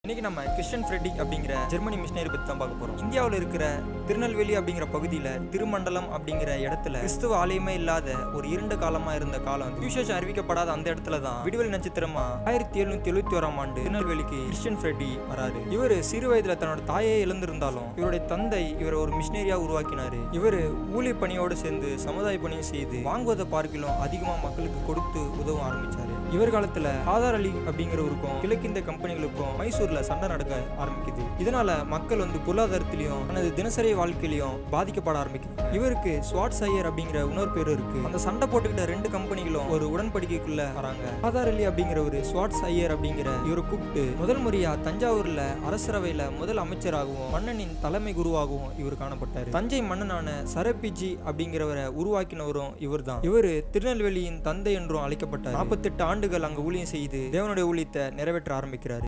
இன்னைக்கு நம்ம Christian Freddy அப்படிங்கிற ஜெர்மனி மிஷினரி பத்தி தான் பார்க்க போறோம் இந்தியாவில் இருக்கிற திருநெல்வேலி அப்படிங்கிற பகுதியில திருமண்டலம் அப்படிங்கிற இடத்துல கிறிஸ்துவ ஆலயமே இல்லாத ஒரு இருண்ட காலமா இருந்த காலம் அது. சுவிசேஷம் அறிவிக்கப்படாத அந்த இடத்துல தான் விடுதலை நட்சத்திரமா ஆயிரத்தி எழுநூத்தி எழுபத்தி ஓராம் ஆண்டு திருநெல்வேலிக்கு கிறிஸ்டியன் ஃப்ரெட்டி வராரு இவர் சிறு வயதுல தன்னோட தாயே இழந்திருந்தாலும் இவருடைய தந்தை இவரை ஒரு மிஷினரியா உருவாக்கினாரு இவர் ஊழிய பணியோடு சேர்ந்து சமுதாய பணியும் செய்து வாங்குவதை பார்க்கிலும் அதிகமா மக்களுக்கு கொடுத்து உதவ ஆரம்பிச்சாரு இவர் காலத்துல ஆதார் அலி அப்படிங்கிறவருக்கும் கிழக்கிந்திய கம்பெனிகளுக்கும் மைசூர்ல சண்டை நடக்க ஆரம்பிக்குது இதனால மக்கள் வந்து பொருளாதாரத்திலையும் தனது தினசரி வாழ்க்கையிலையும் பாதிக்கப்பட ஆரம்பிக்குது இவருக்கு ஸ்வாட் சையர் அப்படிங்கிற இன்னொரு பேரு இருக்கு அந்த சண்டை போட்டுக்கிட்ட ரெண்டு கம்பெனிகளும் ஒரு உடன்படிக்கைக்குள்ள வராங்க ஆதார் அலி அப்படிங்கிறவரு ஸ்வாட் சையர் அப்படிங்கிற இவரை கூப்பிட்டு முதல் முறையா தஞ்சாவூர்ல அரசரவையில முதல் அமைச்சராகவும் மன்னனின் தலைமை குருவாகவும் இவர் காணப்பட்டார் தஞ்சை மன்னனான சரபிஜி அப்படிங்கிறவரை உருவாக்கினவரும் இவர்தான் இவர் திருநெல்வேலியின் தந்தை என்றும் அழைக்கப்பட்டார் நாற்பத்தெட்டு ஆண்டுகள் அங்க ஊழியம் செய்து தேவனுடைய ஊழியத்தை நிறைவேற்ற ஆரம்பிக்கிறார்